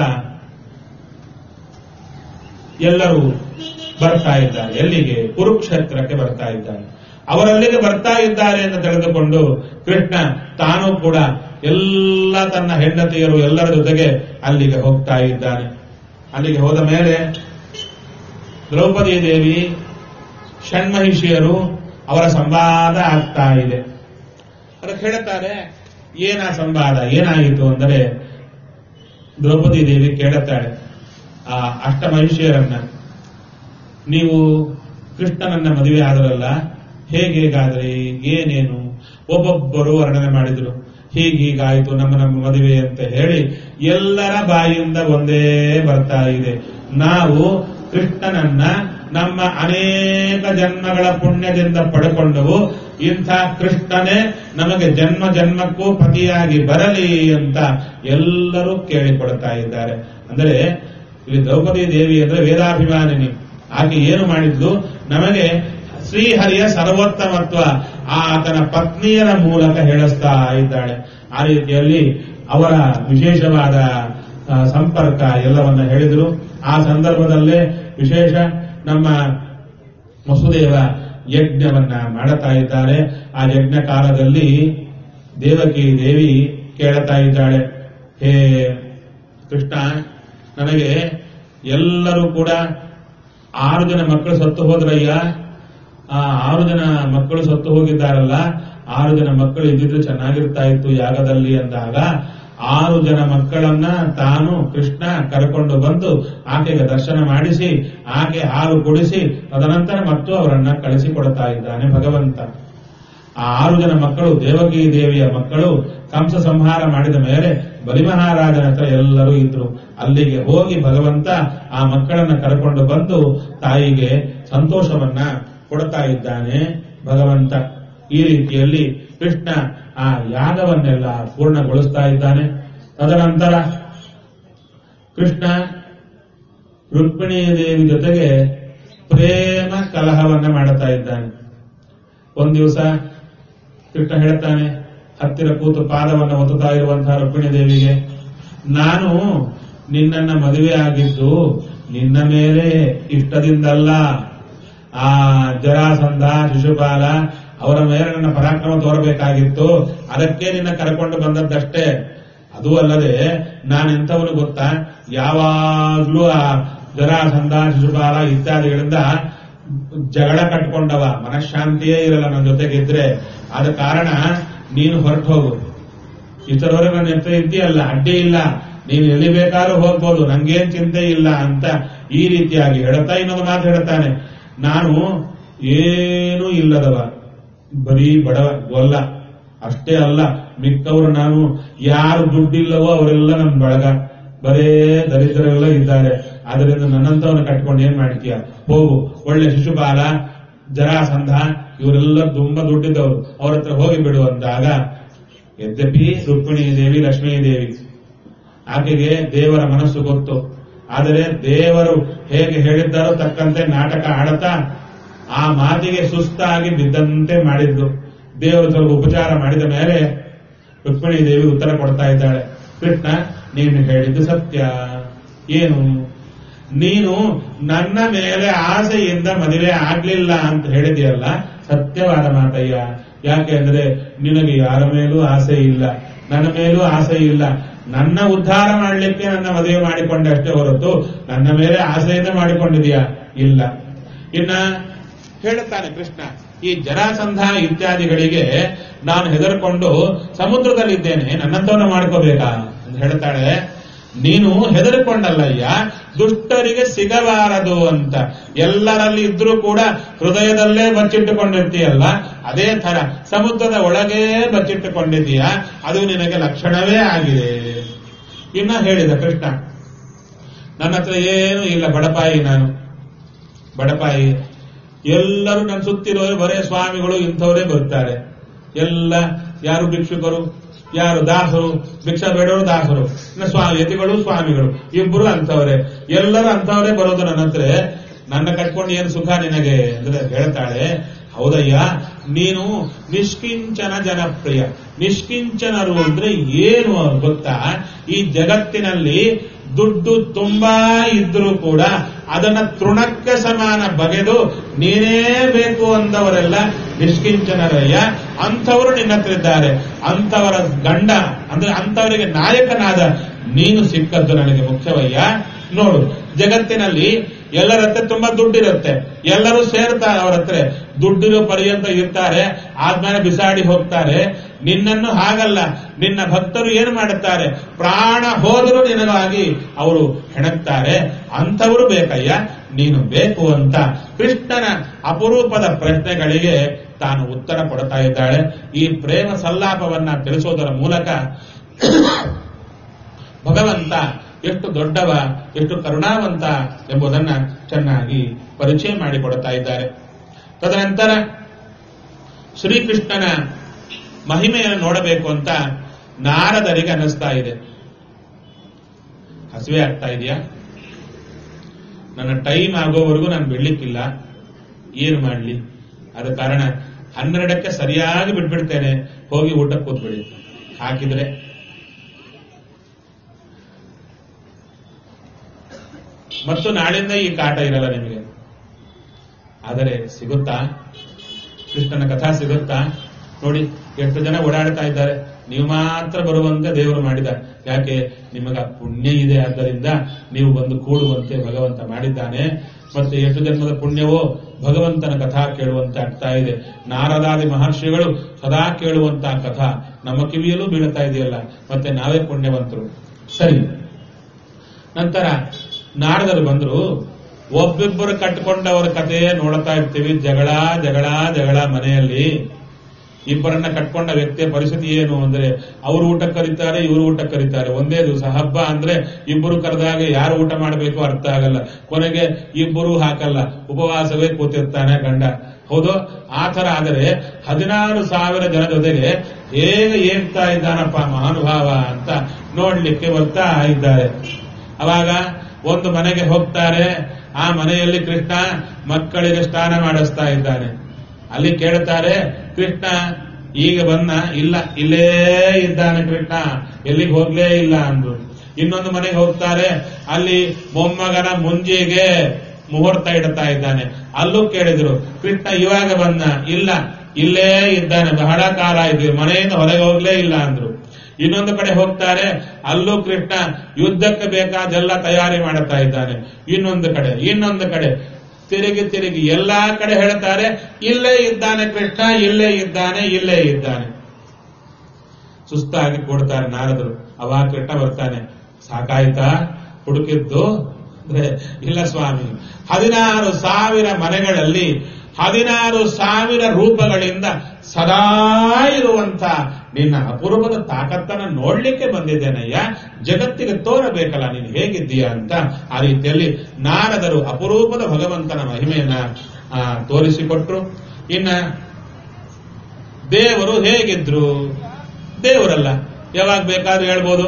Speaker 1: ಎಲ್ಲರೂ ಬರ್ತಾ ಇದ್ದಾರೆ ಎಲ್ಲಿಗೆ ಕುರುಕ್ಷೇತ್ರಕ್ಕೆ ಬರ್ತಾ ಇದ್ದಾರೆ ಅವರಲ್ಲಿಗೆ ಬರ್ತಾ ಇದ್ದಾರೆ ಎಂದು ತಿಳಿದುಕೊಂಡು ಕೃಷ್ಣ ತಾನು ಕೂಡ ಎಲ್ಲ ತನ್ನ ಹೆಂಡತಿಯರು ಎಲ್ಲರ ಜೊತೆಗೆ ಅಲ್ಲಿಗೆ ಹೋಗ್ತಾ ಇದ್ದಾನೆ ಅಲ್ಲಿಗೆ ಹೋದ ಮೇಲೆ ದ್ರೌಪದಿ ದೇವಿ ಷಣ್ಮಹಿಷಿಯರು ಅವರ ಸಂವಾದ ಆಗ್ತಾ ಇದೆ ಅದಕ್ಕೆ ಹೇಳ್ತಾರೆ ಏನ ಸಂವಾದ ಏನಾಯಿತು ಅಂದರೆ ದ್ರೌಪದಿ ದೇವಿ ಕೇಳುತ್ತಾಳೆ ಆ ಅಷ್ಟ ಮಹಿಷಿಯರನ್ನ ನೀವು ಕೃಷ್ಣನನ್ನ ಮದುವೆ ಆದರಲ್ಲ ಹೇಗೇಗಾದ್ರಿ ಏನೇನು ಒಬ್ಬೊಬ್ಬರು ವರ್ಣನೆ ಮಾಡಿದ್ರು ಹೀಗೀಗಾಯಿತು ನಮ್ಮ ನಮ್ಮ ಮದುವೆ ಅಂತ ಹೇಳಿ ಎಲ್ಲರ ಬಾಯಿಂದ ಒಂದೇ ಬರ್ತಾ ಇದೆ ನಾವು ಕೃಷ್ಣನನ್ನ ನಮ್ಮ ಅನೇಕ ಜನ್ಮಗಳ ಪುಣ್ಯದಿಂದ ಪಡ್ಕೊಂಡವು ಇಂಥ ಕೃಷ್ಣನೇ ನಮಗೆ ಜನ್ಮ ಜನ್ಮಕ್ಕೂ ಪತಿಯಾಗಿ ಬರಲಿ ಅಂತ ಎಲ್ಲರೂ ಕೇಳಿಕೊಡ್ತಾ ಇದ್ದಾರೆ ಅಂದರೆ ಇಲ್ಲಿ ದ್ರೌಪದಿ ದೇವಿ ಅಂದ್ರೆ ವೇದಾಭಿಮಾನಿನಿ ಆಕೆ ಏನು ಮಾಡಿದ್ಲು ನಮಗೆ ಶ್ರೀಹರಿಯ ಸರ್ವೋತ್ತಮತ್ವ ಆತನ ಪತ್ನಿಯರ ಮೂಲಕ ಹೇಳಿಸ್ತಾ ಇದ್ದಾಳೆ ಆ ರೀತಿಯಲ್ಲಿ ಅವರ ವಿಶೇಷವಾದ ಆ, ಸಂಪರ್ಕ ಎಲ್ಲವನ್ನ ಹೇಳಿದರು ಆ ಸಂದರ್ಭದಲ್ಲೇ ವಿಶೇಷ ನಮ್ಮ ವಸುದೇವ ಯಜ್ಞವನ್ನ ಮಾಡುತ್ತಾ ಇದ್ದಾರೆ ಆ ಯಜ್ಞ ಕಾಲದಲ್ಲಿ ದೇವಕಿ ದೇವಿ ಕೇಳುತ್ತಾ ಇದ್ದಾಳೆ ಹೇ ಕೃಷ್ಣ ನನಗೆ ಎಲ್ಲರೂ ಕೂಡ ಆರು ಜನ ಮಕ್ಕಳು ಸತ್ತು ಹೋದ್ರಯ್ಯ ಆ ಆರು ಜನ ಮಕ್ಕಳು ಸತ್ತು ಹೋಗಿದ್ದಾರಲ್ಲ ಆರು ಜನ ಮಕ್ಕಳು ಇದ್ದಿದ್ರೆ ಚೆನ್ನಾಗಿರ್ತಾ ಇತ್ತು ಯಾಗದಲ್ಲಿ ಅಂದಾಗ ಆರು ಜನ ಮಕ್ಕಳನ್ನ ತಾನು ಕೃಷ್ಣ ಕರ್ಕೊಂಡು ಬಂದು ಆಕೆಗೆ ದರ್ಶನ ಮಾಡಿಸಿ ಆಕೆ ಹಾಲು ಕುಡಿಸಿ ತದನಂತರ ಮತ್ತು ಅವರನ್ನ ಕಳಿಸಿಕೊಡ್ತಾ ಇದ್ದಾನೆ ಭಗವಂತ ಆ ಆರು ಜನ ಮಕ್ಕಳು ದೇವಕಿ ದೇವಿಯ ಮಕ್ಕಳು ಕಂಸ ಸಂಹಾರ ಮಾಡಿದ ಮೇಲೆ ಬಲಿಮಹಾರಾಜನ ಹತ್ರ ಎಲ್ಲರೂ ಇದ್ರು ಅಲ್ಲಿಗೆ ಹೋಗಿ ಭಗವಂತ ಆ ಮಕ್ಕಳನ್ನ ಕರ್ಕೊಂಡು ಬಂದು ತಾಯಿಗೆ ಸಂತೋಷವನ್ನ ಕೊಡ್ತಾ ಇದ್ದಾನೆ ಭಗವಂತ ಈ ರೀತಿಯಲ್ಲಿ ಕೃಷ್ಣ ಆ ಯಾಗವನ್ನೆಲ್ಲ ಪೂರ್ಣಗೊಳಿಸ್ತಾ ಇದ್ದಾನೆ ತದನಂತರ ಕೃಷ್ಣ ರುಕ್ಮಿಣಿ ದೇವಿ ಜೊತೆಗೆ ಪ್ರೇಮ ಕಲಹವನ್ನ ಮಾಡುತ್ತಾ ಇದ್ದಾನೆ ಒಂದ್ ದಿವಸ ಕೃಷ್ಣ ಹೇಳ್ತಾನೆ ಹತ್ತಿರ ಕೂತು ಪಾದವನ್ನು ಒತ್ತುತ್ತಾ ಇರುವಂತಹ ರುಕ್ಮಿಣಿ ದೇವಿಗೆ ನಾನು ನಿನ್ನನ್ನ ಮದುವೆ ಆಗಿದ್ದು ನಿನ್ನ ಮೇಲೆ ಇಷ್ಟದಿಂದಲ್ಲ ಆ ಜರಾಸಂಧ ಶಿಶುಪಾಲ ಅವರ ಮೇಲೆ ನನ್ನ ಪರಾಕ್ರಮ ತೋರಬೇಕಾಗಿತ್ತು ಅದಕ್ಕೆ ನಿನ್ನ ಕರ್ಕೊಂಡು ಬಂದದ್ದಷ್ಟೇ ಅದು ಅಲ್ಲದೆ ನಾನೆಂಥವನು ಗೊತ್ತಾ ಯಾವಾಗ್ಲೂ ಆ ಜರಾಸಂಧ ಶಿಶುಪಾಲ ಇತ್ಯಾದಿಗಳಿಂದ ಜಗಳ ಕಟ್ಕೊಂಡವ ಮನಃಶಾಂತಿಯೇ ಇರಲ್ಲ ನನ್ನ ಜೊತೆಗಿದ್ರೆ ಆದ ಕಾರಣ ನೀನು ಹೊರಟು ಹೋಗು ಇತರವರೆಗೆ ನನ್ನ ಎತ್ತ ಇದ್ದೀಯಲ್ಲ ಅಡ್ಡಿ ಇಲ್ಲ ನೀನು ಎಲ್ಲಿ ಬೇಕಾದ್ರೂ ಹೋಗ್ಬೋದು ನಂಗೇನ್ ಚಿಂತೆ ಇಲ್ಲ ಅಂತ ಈ ರೀತಿಯಾಗಿ ಹೇಳ್ತಾ ಇನ್ನೊಂದು ಮಾತು ಹೇಳ್ತಾನೆ ನಾನು ಏನೂ ಇಲ್ಲದವ ಬರೀ ಬಡವ ಗೊಲ್ಲ ಅಷ್ಟೇ ಅಲ್ಲ ಮಿಕ್ಕವರು ನಾನು ಯಾರು ದುಡ್ಡಿಲ್ಲವೋ ಅವರೆಲ್ಲ ನನ್ನ ಬಳಗ ಬರೇ ದರಿದ್ರರೆಲ್ಲ ಇದ್ದಾರೆ ಅದರಿಂದ ನನ್ನಂತವನ್ನ ಕಟ್ಕೊಂಡು ಏನ್ ಮಾಡ್ತೀಯ ಹೋಗು ಒಳ್ಳೆ ಶಿಶುಪಾಲ ಜರಾಸಂಧ ಇವರೆಲ್ಲ ತುಂಬಾ ದುಡ್ಡಿದ್ದವರು ಅವ್ರ ಹತ್ರ ಹೋಗಿ ಬಿಡು ಅಂದಾಗ ಯದ್ಯಪಿ ರುಕ್ಮಿಣಿ ದೇವಿ ಲಕ್ಷ್ಮೀ ದೇವಿ ಆಕೆಗೆ ದೇವರ ಮನಸ್ಸು ಗೊತ್ತು ಆದರೆ ದೇವರು ಹೇಗೆ ಹೇಳಿದ್ದಾರೋ ತಕ್ಕಂತೆ ನಾಟಕ ಆಡತಾ ಆ ಮಾತಿಗೆ ಸುಸ್ತಾಗಿ ಬಿದ್ದಂತೆ ಮಾಡಿದ್ದು ದೇವರು ಸ್ವಲ್ಪ ಉಪಚಾರ ಮಾಡಿದ ಮೇಲೆ ರುಕ್ಮಿಣಿ ದೇವಿ ಉತ್ತರ ಕೊಡ್ತಾ ಇದ್ದಾಳೆ ಕೃಷ್ಣ ನೀನು ಹೇಳಿದ್ದು ಸತ್ಯ ಏನು ನೀನು ನನ್ನ ಮೇಲೆ ಆಸೆಯಿಂದ ಮದುವೆ ಆಗ್ಲಿಲ್ಲ ಅಂತ ಹೇಳಿದೆಯಲ್ಲ ಸತ್ಯವಾದ ಮಾತಯ್ಯ ಯಾಕೆ ಅಂದ್ರೆ ನಿನಗೆ ಯಾರ ಮೇಲೂ ಆಸೆ ಇಲ್ಲ ನನ್ನ ಮೇಲೂ ಆಸೆ ಇಲ್ಲ ನನ್ನ ಉದ್ಧಾರ ಮಾಡಲಿಕ್ಕೆ ನನ್ನ ಮದುವೆ ಮಾಡಿಕೊಂಡೆ ಅಷ್ಟೇ ಹೊರತು ನನ್ನ ಮೇಲೆ ಆಸೆಯಿಂದ ಮಾಡಿಕೊಂಡಿದೆಯಾ ಇಲ್ಲ ಇನ್ನ ಹೇಳುತ್ತಾನೆ ಕೃಷ್ಣ ಈ ಜರಾಸಂಧ ಇತ್ಯಾದಿಗಳಿಗೆ ನಾನು ಹೆದರ್ಕೊಂಡು ಸಮುದ್ರದಲ್ಲಿದ್ದೇನೆ ನನ್ನಂತವನ್ನ ಮಾಡ್ಕೋಬೇಕಾ ಅಂತ ಹೇಳ್ತಾಳೆ ನೀನು ಹೆದರಿಕೊಂಡಲ್ಲಯ್ಯ ದುಷ್ಟರಿಗೆ ಸಿಗಬಾರದು ಅಂತ ಎಲ್ಲರಲ್ಲಿ ಇದ್ರೂ ಕೂಡ ಹೃದಯದಲ್ಲೇ ಬಚ್ಚಿಟ್ಟುಕೊಂಡಿರ್ತೀಯಲ್ಲ ಅದೇ ತರ ಸಮುದ್ರದ ಒಳಗೇ ಬಚ್ಚಿಟ್ಟುಕೊಂಡಿದ್ದೀಯ ಅದು ನಿನಗೆ ಲಕ್ಷಣವೇ ಆಗಿದೆ ಇನ್ನ ಹೇಳಿದ ಕೃಷ್ಣ ನನ್ನ ಹತ್ರ ಏನು ಇಲ್ಲ ಬಡಪಾಯಿ ನಾನು ಬಡಪಾಯಿ ಎಲ್ಲರೂ ನನ್ನ ಸುತ್ತಿರೋರು ಬರೇ ಸ್ವಾಮಿಗಳು ಇಂಥವರೇ ಬರ್ತಾರೆ ಎಲ್ಲ ಯಾರು ಭಿಕ್ಷುಕರು ಯಾರು ದಾಸರು ಭಿಕ್ಷಾ ಬೇಡವರು ದಾಸರು ಇನ್ನು ಸ್ವಾಮಿ ಯತಿಗಳು ಸ್ವಾಮಿಗಳು ಇಬ್ಬರು ಅಂಥವರೇ ಎಲ್ಲರೂ ಅಂಥವರೇ ಬರೋದು ನನ್ನ ಹತ್ರ ನನ್ನ ಕಟ್ಕೊಂಡು ಏನು ಸುಖ ನಿನಗೆ ಅಂದ್ರೆ ಹೇಳ್ತಾಳೆ ಹೌದಯ್ಯ ನೀನು ನಿಷ್ಕಿಂಚನ ಜನಪ್ರಿಯ ನಿಷ್ಕಿಂಚನರು ಅಂದ್ರೆ ಏನು ಗೊತ್ತಾ ಈ ಜಗತ್ತಿನಲ್ಲಿ ದುಡ್ಡು ತುಂಬಾ ಇದ್ರೂ ಕೂಡ ಅದನ್ನ ತೃಣಕ್ಕೆ ಸಮಾನ ಬಗೆದು ನೀನೇ ಬೇಕು ಅಂದವರೆಲ್ಲ ನಿಷ್ಕಿಂಚನರಯ್ಯ ಅಂಥವರು ನಿನ್ನ ಹತ್ರ ಇದ್ದಾರೆ ಅಂಥವರ ಗಂಡ ಅಂದ್ರೆ ಅಂಥವರಿಗೆ ನಾಯಕನಾದ ನೀನು ಸಿಕ್ಕದ್ದು ನನಗೆ ಮುಖ್ಯವಯ್ಯ ನೋಡು ಜಗತ್ತಿನಲ್ಲಿ ಎಲ್ಲರ ಹತ್ರ ತುಂಬಾ ದುಡ್ಡಿರುತ್ತೆ ಎಲ್ಲರೂ ಸೇರ್ತಾರೆ ಅವರ ಹತ್ರ ದುಡ್ಡಿರೋ ಪರ್ಯಂತ ಇರ್ತಾರೆ ಆದ್ಮೇಲೆ ಬಿಸಾಡಿ ಹೋಗ್ತಾರೆ ನಿನ್ನನ್ನು ಹಾಗಲ್ಲ ನಿನ್ನ ಭಕ್ತರು ಏನು ಮಾಡುತ್ತಾರೆ ಪ್ರಾಣ ಹೋದರೂ ನಿನಗಾಗಿ ಅವರು ಹೆಣಗ್ತಾರೆ ಅಂಥವರು ಬೇಕಯ್ಯ ನೀನು ಬೇಕು ಅಂತ ಕೃಷ್ಣನ ಅಪರೂಪದ ಪ್ರಶ್ನೆಗಳಿಗೆ ತಾನು ಉತ್ತರ ಕೊಡ್ತಾ ಇದ್ದಾಳೆ ಈ ಪ್ರೇಮ ಸಲ್ಲಾಪವನ್ನ ತಿಳಿಸೋದರ ಮೂಲಕ ಭಗವಂತ ಎಷ್ಟು ದೊಡ್ಡವ ಎಷ್ಟು ಕರುಣಾವಂತ ಎಂಬುದನ್ನ ಚೆನ್ನಾಗಿ ಪರಿಚಯ ಮಾಡಿಕೊಡ್ತಾ ಇದ್ದಾರೆ ತದನಂತರ ಶ್ರೀಕೃಷ್ಣನ ಮಹಿಮೆಯನ್ನು ನೋಡಬೇಕು ಅಂತ ನಾರದರಿಗೆ ಅನ್ನಿಸ್ತಾ ಇದೆ ಹಸಿವೆ ಆಗ್ತಾ ಇದೆಯಾ ನನ್ನ ಟೈಮ್ ಆಗೋವರೆಗೂ ನಾನು ಬಿಡ್ಲಿಕ್ಕಿಲ್ಲ ಏನು ಮಾಡಲಿ ಆದ ಕಾರಣ ಹನ್ನೆರಡಕ್ಕೆ ಸರಿಯಾಗಿ ಬಿಟ್ಬಿಡ್ತೇನೆ ಹೋಗಿ ಊಟಕ್ಕೆ ಕೂತ್ಬಿಡಿ ಹಾಕಿದ್ರೆ ಮತ್ತು ನಾಳಿಂದ ಈ ಕಾಟ ಇರಲ್ಲ ನಿಮಗೆ ಆದರೆ ಸಿಗುತ್ತಾ ಕೃಷ್ಣನ ಕಥಾ ಸಿಗುತ್ತಾ ನೋಡಿ ಎಷ್ಟು ಜನ ಓಡಾಡ್ತಾ ಇದ್ದಾರೆ ನೀವು ಮಾತ್ರ ಬರುವಂತೆ ದೇವರು ಮಾಡಿದ ಯಾಕೆ ನಿಮಗ ಪುಣ್ಯ ಇದೆ ಆದ್ದರಿಂದ ನೀವು ಬಂದು ಕೂಡುವಂತೆ ಭಗವಂತ ಮಾಡಿದ್ದಾನೆ ಮತ್ತೆ ಎಷ್ಟು ಜನ್ಮದ ಪುಣ್ಯವೋ ಭಗವಂತನ ಕಥಾ ಕೇಳುವಂತೆ ಆಗ್ತಾ ಇದೆ ನಾರದಾದಿ ಮಹರ್ಷಿಗಳು ಸದಾ ಕೇಳುವಂತಹ ಕಥಾ ನಮ್ಮ ಕಿವಿಯಲ್ಲೂ ಬೀಳ್ತಾ ಇದೆಯಲ್ಲ ಮತ್ತೆ ನಾವೇ ಪುಣ್ಯವಂತರು ಸರಿ ನಂತರ ನಾರದರು ಬಂದ್ರು ಒಬ್ಬಿಬ್ಬರು ಕಟ್ಟಿಕೊಂಡವರ ಕಥೆ ನೋಡ್ತಾ ಇರ್ತೀವಿ ಜಗಳ ಜಗಳ ಜಗಳ ಮನೆಯಲ್ಲಿ ಇಬ್ಬರನ್ನ ಕಟ್ಕೊಂಡ ವ್ಯಕ್ತಿಯ ಪರಿಸ್ಥಿತಿ ಏನು ಅಂದ್ರೆ ಅವರು ಊಟ ಕರೀತಾರೆ ಇವರು ಊಟ ಕರೀತಾರೆ ಒಂದೇ ದಿವಸ ಹಬ್ಬ ಅಂದ್ರೆ ಇಬ್ಬರು ಕರೆದಾಗ ಯಾರು ಊಟ ಮಾಡಬೇಕು ಅರ್ಥ ಆಗಲ್ಲ ಕೊನೆಗೆ ಇಬ್ಬರು ಹಾಕಲ್ಲ ಉಪವಾಸವೇ ಕೂತಿರ್ತಾನೆ ಗಂಡ ಹೌದು ಆ ತರ ಆದರೆ ಹದಿನಾರು ಸಾವಿರ ಜನ ಜೊತೆಗೆ ಹೇಗೆ ಏಗ್ತಾ ಇದ್ದಾನಪ್ಪ ಮಹಾನುಭಾವ ಅಂತ ನೋಡ್ಲಿಕ್ಕೆ ಬರ್ತಾ ಇದ್ದಾರೆ ಅವಾಗ ಒಂದು ಮನೆಗೆ ಹೋಗ್ತಾರೆ ಆ ಮನೆಯಲ್ಲಿ ಕೃಷ್ಣ ಮಕ್ಕಳಿಗೆ ಸ್ನಾನ ಮಾಡಿಸ್ತಾ ಇದ್ದಾನೆ ಅಲ್ಲಿ ಕೇಳ್ತಾರೆ ಕೃಷ್ಣ ಈಗ ಬಂದ ಇಲ್ಲ ಇಲ್ಲೇ ಇದ್ದಾನೆ ಕೃಷ್ಣ ಎಲ್ಲಿಗೆ ಹೋಗ್ಲೇ ಇಲ್ಲ ಅಂದ್ರು ಇನ್ನೊಂದು ಮನೆಗೆ ಹೋಗ್ತಾರೆ ಅಲ್ಲಿ ಮೊಮ್ಮಗನ ಮುಂಜಿಗೆ ಮುಹೂರ್ತ ಇಡ್ತಾ ಇದ್ದಾನೆ ಅಲ್ಲೂ ಕೇಳಿದ್ರು ಕೃಷ್ಣ ಇವಾಗ ಬಂದ ಇಲ್ಲ ಇಲ್ಲೇ ಇದ್ದಾನೆ ಬಹಳ ಕಾಲ ಆಯ್ತು ಮನೆಯಿಂದ ಹೊರಗೆ ಹೋಗ್ಲೇ ಇಲ್ಲ ಅಂದ್ರು ಇನ್ನೊಂದು ಕಡೆ ಹೋಗ್ತಾರೆ ಅಲ್ಲೂ ಕೃಷ್ಣ ಯುದ್ಧಕ್ಕೆ ಬೇಕಾದೆಲ್ಲ ತಯಾರಿ ಮಾಡುತ್ತಾ ಇದ್ದಾನೆ ಇನ್ನೊಂದು ಕಡೆ ಇನ್ನೊಂದು ಕಡೆ ತಿರುಗಿ ತಿರುಗಿ ಎಲ್ಲಾ ಕಡೆ ಹೇಳ್ತಾರೆ ಇಲ್ಲೇ ಇದ್ದಾನೆ ಕೃಷ್ಣ ಇಲ್ಲೇ ಇದ್ದಾನೆ ಇಲ್ಲೇ ಇದ್ದಾನೆ ಸುಸ್ತಾಗಿ ಕೊಡ್ತಾರೆ ನಾರದರು ಅವಾಗ ಕೃಷ್ಣ ಬರ್ತಾನೆ ಸಾಕಾಯ್ತಾ ಹುಡುಕಿದ್ದು ಅಂದ್ರೆ ಇಲ್ಲ ಸ್ವಾಮಿ ಹದಿನಾರು ಸಾವಿರ ಮನೆಗಳಲ್ಲಿ ಹದಿನಾರು ಸಾವಿರ ರೂಪಗಳಿಂದ ಸದಾ ಇರುವಂತ ನಿನ್ನ ಅಪೂರ್ವದ ತಾಕತ್ತನ್ನ ನೋಡ್ಲಿಕ್ಕೆ ಬಂದಿದ್ದೇನಯ್ಯ ಜಗತ್ತಿಗೆ ತೋರಬೇಕಲ್ಲ ನೀನು ಹೇಗಿದ್ದೀಯ ಅಂತ ಆ ರೀತಿಯಲ್ಲಿ ನಾರದರು ಅಪರೂಪದ ಭಗವಂತನ ಮಹಿಮೆಯನ್ನ ಆ, ತೋರಿಸಿಕೊಟ್ರು ಇನ್ನ ದೇವರು ಹೇಗಿದ್ರು ದೇವರಲ್ಲ ಯಾವಾಗ ಬೇಕಾದ್ರೂ ಹೇಳ್ಬೋದು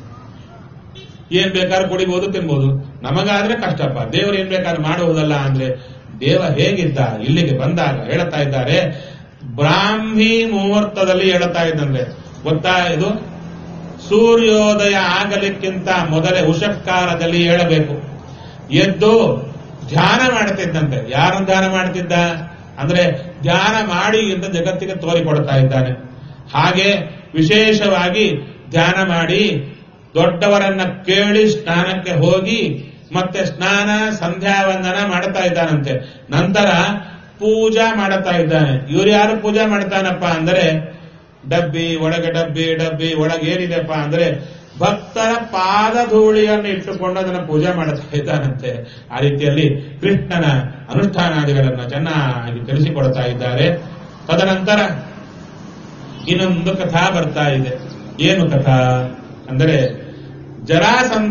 Speaker 1: ಏನ್ ಬೇಕಾದ್ರೂ ಕುಡಿಬಹುದು ತಿನ್ಬಹುದು ನಮಗಾದ್ರೆ ಕಷ್ಟಪ್ಪ ದೇವರು ಏನ್ ಬೇಕಾದ್ರೂ ಮಾಡುವುದಲ್ಲ ಅಂದ್ರೆ ದೇವ ಹೇಗಿದ್ದ ಇಲ್ಲಿಗೆ ಬಂದಾಗ ಹೇಳ್ತಾ ಇದ್ದಾರೆ ಬ್ರಾಹ್ಮಿ ಮುಹೂರ್ತದಲ್ಲಿ ಹೇಳ್ತಾ ಇದ್ದಂದ್ರೆ ಗೊತ್ತಾ ಇದು ಸೂರ್ಯೋದಯ ಆಗಲಿಕ್ಕಿಂತ ಮೊದಲೇ ಉಷಕ್ಕಾಲದಲ್ಲಿ ಹೇಳಬೇಕು ಎದ್ದು ಧ್ಯಾನ ಮಾಡ್ತಿದ್ದಂತೆ ಯಾರನ್ನು ಧ್ಯಾನ ಮಾಡ್ತಿದ್ದ ಅಂದ್ರೆ ಧ್ಯಾನ ಮಾಡಿ ಅಂತ ಜಗತ್ತಿಗೆ ತೋರಿಕೊಡ್ತಾ ಇದ್ದಾನೆ ಹಾಗೆ ವಿಶೇಷವಾಗಿ ಧ್ಯಾನ ಮಾಡಿ ದೊಡ್ಡವರನ್ನ ಕೇಳಿ ಸ್ನಾನಕ್ಕೆ ಹೋಗಿ ಮತ್ತೆ ಸ್ನಾನ ಸಂಧ್ಯಾ ವಂದನ ಮಾಡ್ತಾ ಇದ್ದಾನಂತೆ ನಂತರ ಪೂಜಾ ಮಾಡುತ್ತಾ ಇದ್ದಾನೆ ಇವ್ರು ಯಾರು ಪೂಜಾ ಮಾಡ್ತಾನಪ್ಪ ಅಂದ್ರೆ ಡಬ್ಬಿ ಒಳಗೆ ಡಬ್ಬಿ ಡಬ್ಬಿ ಒಳಗೆ ಏನಿದೆಪ್ಪ ಅಂದ್ರೆ ಭಕ್ತರ ಪಾದಧೂಳಿಯನ್ನು ಇಟ್ಟುಕೊಂಡು ಅದನ್ನ ಪೂಜೆ ಮಾಡುತ್ತಾ ಇದ್ದಾನಂತೆ ಆ ರೀತಿಯಲ್ಲಿ ಕೃಷ್ಣನ ಅನುಷ್ಠಾನಾದಿಗಳನ್ನ ಚೆನ್ನಾಗಿ ತಿಳಿಸಿಕೊಡ್ತಾ ಇದ್ದಾರೆ ತದನಂತರ ಇನ್ನೊಂದು ಕಥಾ ಬರ್ತಾ ಇದೆ ಏನು ಕಥಾ ಅಂದರೆ ಜರಾಸಂಧ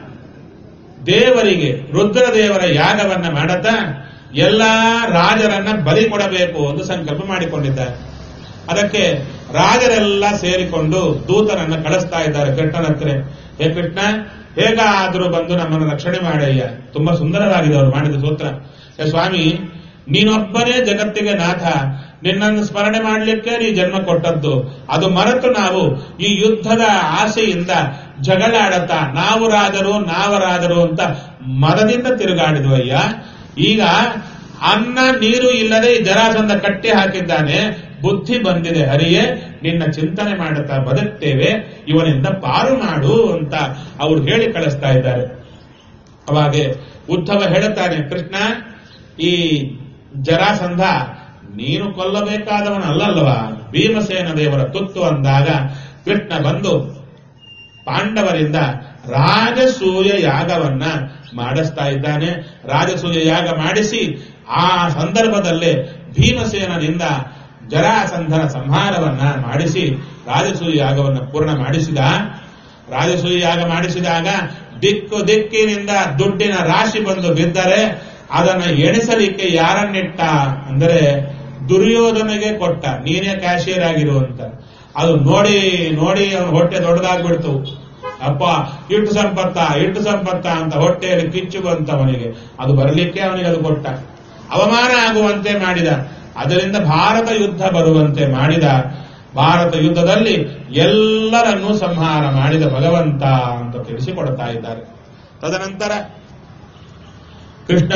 Speaker 1: ದೇವರಿಗೆ ರುದ್ರದೇವರ ಯಾಗವನ್ನ ಮಾಡುತ್ತಾ ಎಲ್ಲಾ ರಾಜರನ್ನ ಬಲಿ ಕೊಡಬೇಕು ಎಂದು ಸಂಕಲ್ಪ ಮಾಡಿಕೊಂಡಿದ್ದಾರೆ ಅದಕ್ಕೆ ರಾಜರೆಲ್ಲ ಸೇರಿಕೊಂಡು ದೂತನನ್ನ ಕಳಿಸ್ತಾ ಇದ್ದಾರೆ ಕೃಷ್ಣನ ಹತ್ರ ಹೇ ಕೃಷ್ಣ ಹೇಗಾದರೂ ಬಂದು ನಮ್ಮನ್ನು ರಕ್ಷಣೆ ಮಾಡಯ್ಯ ತುಂಬಾ ಸುಂದರವಾಗಿದೆ ಅವರು ಮಾಡಿದ ಸೂತ್ರ ಹೇ ಸ್ವಾಮಿ ನೀನೊಬ್ಬನೇ ಜಗತ್ತಿಗೆ ನಾಥ ನಿನ್ನನ್ನು ಸ್ಮರಣೆ ಮಾಡಲಿಕ್ಕೆ ನೀ ಜನ್ಮ ಕೊಟ್ಟದ್ದು ಅದು ಮರೆತು ನಾವು ಈ ಯುದ್ಧದ ಆಸೆಯಿಂದ ಜಗಳಾಡತಾ ನಾವು ರಾಜರು ನಾವು ರಾಜರು ಅಂತ ಮದದಿಂದ ತಿರುಗಾಡಿದ್ವಯ್ಯ ಈಗ ಅನ್ನ ನೀರು ಇಲ್ಲದೆ ಈ ಜರಾಸಂಧ ಕಟ್ಟಿ ಹಾಕಿದ್ದಾನೆ ಬುದ್ಧಿ ಬಂದಿದೆ ಹರಿಯೇ ನಿನ್ನ ಚಿಂತನೆ ಮಾಡುತ್ತಾ ಬದುಕ್ತೇವೆ ಇವನಿಂದ ಪಾರು ಮಾಡು ಅಂತ ಅವ್ರು ಹೇಳಿ ಕಳಿಸ್ತಾ ಇದ್ದಾರೆ ಅವಾಗೆ ಉದ್ಧವ ಹೇಳುತ್ತಾನೆ ಕೃಷ್ಣ ಈ ಜರಾಸಂಧ ನೀನು ಕೊಲ್ಲಬೇಕಾದವನಲ್ಲಲ್ವಾ ಭೀಮಸೇನ ದೇವರ ತುತ್ತು ಅಂದಾಗ ಕೃಷ್ಣ ಬಂದು ಪಾಂಡವರಿಂದ ರಾಜಸೂಯ ಯಾಗವನ್ನ ಮಾಡಿಸ್ತಾ ಇದ್ದಾನೆ ರಾಜಸೂಯ ಯಾಗ ಮಾಡಿಸಿ ಆ ಸಂದರ್ಭದಲ್ಲೇ ಭೀಮಸೇನನಿಂದ ಜರಾಸಂಧನ ಸಂಹಾರವನ್ನ ಮಾಡಿಸಿ ರಾಜಸೂಯ ಯಾಗವನ್ನು ಪೂರ್ಣ ಮಾಡಿಸಿದ ರಾಜಸೂಯ ಯಾಗ ಮಾಡಿಸಿದಾಗ ದಿಕ್ಕು ದಿಕ್ಕಿನಿಂದ ದುಡ್ಡಿನ ರಾಶಿ ಬಂದು ಬಿದ್ದರೆ ಅದನ್ನ ಎಣಿಸಲಿಕ್ಕೆ ಯಾರನ್ನಿಟ್ಟ ಅಂದರೆ ದುರ್ಯೋಧನೆಗೆ ಕೊಟ್ಟ ನೀನೇ ಕ್ಯಾಶಿಯರ್ ಆಗಿರುವಂತ ಅದು ನೋಡಿ ನೋಡಿ ಅವನ ಹೊಟ್ಟೆ ದೊಡ್ಡದಾಗ್ಬಿಡ್ತು ಅಪ್ಪ ಇಟ್ಟು ಸಂಪತ್ತ ಇಟ್ಟು ಸಂಪತ್ತ ಅಂತ ಹೊಟ್ಟೆಯಲ್ಲಿ ಕಿಚ್ಚು ಬಂತವನಿಗೆ ಅದು ಬರಲಿಕ್ಕೆ ಅವನಿಗೆ ಅದು ಕೊಟ್ಟ ಅವಮಾನ ಆಗುವಂತೆ ಮಾಡಿದ ಅದರಿಂದ ಭಾರತ ಯುದ್ಧ ಬರುವಂತೆ ಮಾಡಿದ ಭಾರತ ಯುದ್ಧದಲ್ಲಿ ಎಲ್ಲರನ್ನೂ ಸಂಹಾರ ಮಾಡಿದ ಭಗವಂತ ಅಂತ ತಿಳಿಸಿಕೊಡ್ತಾ ಇದ್ದಾರೆ ತದನಂತರ ಕೃಷ್ಣ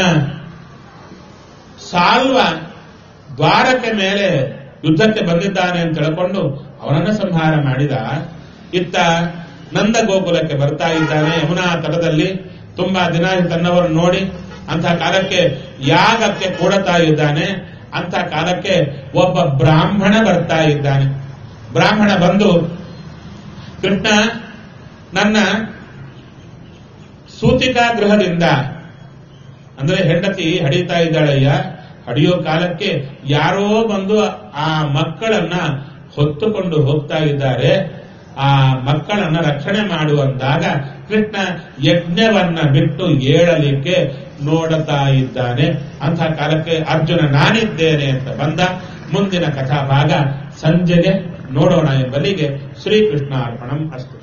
Speaker 1: ಸಾಲ್ವ ದ್ವಾರಕ್ಕೆ ಮೇಲೆ ಯುದ್ಧಕ್ಕೆ ಬಂದಿದ್ದಾನೆ ಅಂತ ತಿಳ್ಕೊಂಡು ಅವನನ್ನ ಸಂಹಾರ ಮಾಡಿದ ಇತ್ತ ನಂದ ಗೋಕುಲಕ್ಕೆ ಬರ್ತಾ ಇದ್ದಾನೆ ಯಮುನಾ ತಟದಲ್ಲಿ ತುಂಬಾ ದಿನ ತನ್ನವರನ್ನು ನೋಡಿ ಅಂತ ಕಾಲಕ್ಕೆ ಯಾಗಕ್ಕೆ ಕೂಡತಾ ಇದ್ದಾನೆ ಅಂತ ಕಾಲಕ್ಕೆ ಒಬ್ಬ ಬ್ರಾಹ್ಮಣ ಬರ್ತಾ ಇದ್ದಾನೆ ಬ್ರಾಹ್ಮಣ ಬಂದು ಕೃಷ್ಣ ನನ್ನ ಸೂತಿಕಾ ಗೃಹದಿಂದ ಅಂದ್ರೆ ಹೆಂಡತಿ ಹಡಿತಾ ಇದ್ದಾಳಯ್ಯ ಹಡಿಯೋ ಕಾಲಕ್ಕೆ ಯಾರೋ ಬಂದು ಆ ಮಕ್ಕಳನ್ನ ಹೊತ್ತುಕೊಂಡು ಹೋಗ್ತಾ ಇದ್ದಾರೆ ಆ ಮಕ್ಕಳನ್ನ ರಕ್ಷಣೆ ಮಾಡುವಂದಾಗ ಕೃಷ್ಣ ಯಜ್ಞವನ್ನ ಬಿಟ್ಟು ಏಳಲಿಕ್ಕೆ ನೋಡುತ್ತಾ ಇದ್ದಾನೆ ಅಂಥ ಕಾಲಕ್ಕೆ ಅರ್ಜುನ ನಾನಿದ್ದೇನೆ ಅಂತ ಬಂದ ಮುಂದಿನ ಕಥಾಭಾಗ ಸಂಜೆಗೆ ನೋಡೋಣ ಎಂಬಲ್ಲಿಗೆ ಶ್ರೀಕೃಷ್ಣ ಅರ್ಪಣಂ ಅಸ್ತು